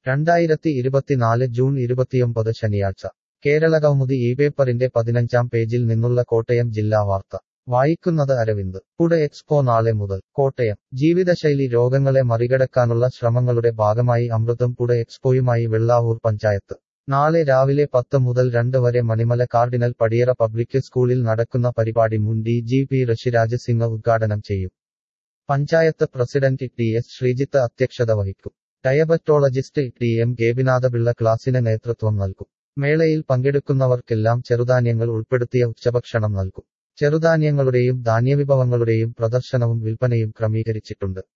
രണ്ടായിരത്തി ഇരുപത്തിനാല് ജൂൺ ഇരുപത്തിയൊമ്പത് ശനിയാഴ്ച കേരളകൗമുദി ഈ പേപ്പറിന്റെ പതിനഞ്ചാം പേജിൽ നിന്നുള്ള കോട്ടയം ജില്ലാ വാർത്ത വായിക്കുന്നത് അരവിന്ദ് ഫുഡ് എക്സ്പോ നാളെ മുതൽ കോട്ടയം ജീവിതശൈലി രോഗങ്ങളെ മറികടക്കാനുള്ള ശ്രമങ്ങളുടെ ഭാഗമായി അമൃതം ഫുഡ് എക്സ്പോയുമായി വെള്ളാവൂർ പഞ്ചായത്ത് നാളെ രാവിലെ പത്ത് മുതൽ രണ്ട് വരെ മണിമല കാർഡിനൽ പടിയറ പബ്ലിക് സ്കൂളിൽ നടക്കുന്ന പരിപാടി മുൻ D G P Rishiraj Singh ഉദ്ഘാടനം ചെയ്യും panchayat president T S Sreejith അധ്യക്ഷത വഹിക്കും ഡയബറ്റോളജിസ്റ്റ് ടി എം ഗേപിനാഥപിള്ള ക്ലാസിന് നേതൃത്വം നൽകും മേളയിൽ പങ്കെടുക്കുന്നവർക്കെല്ലാം ചെറുധാന്യങ്ങൾ ഉൾപ്പെടുത്തിയ ഉച്ചഭക്ഷണം നൽകും ചെറുധാന്യങ്ങളുടെയും ധാന്യവിഭവങ്ങളുടെയും പ്രദർശനവും വിൽപ്പനയും ക്രമീകരിച്ചിട്ടുണ്ട്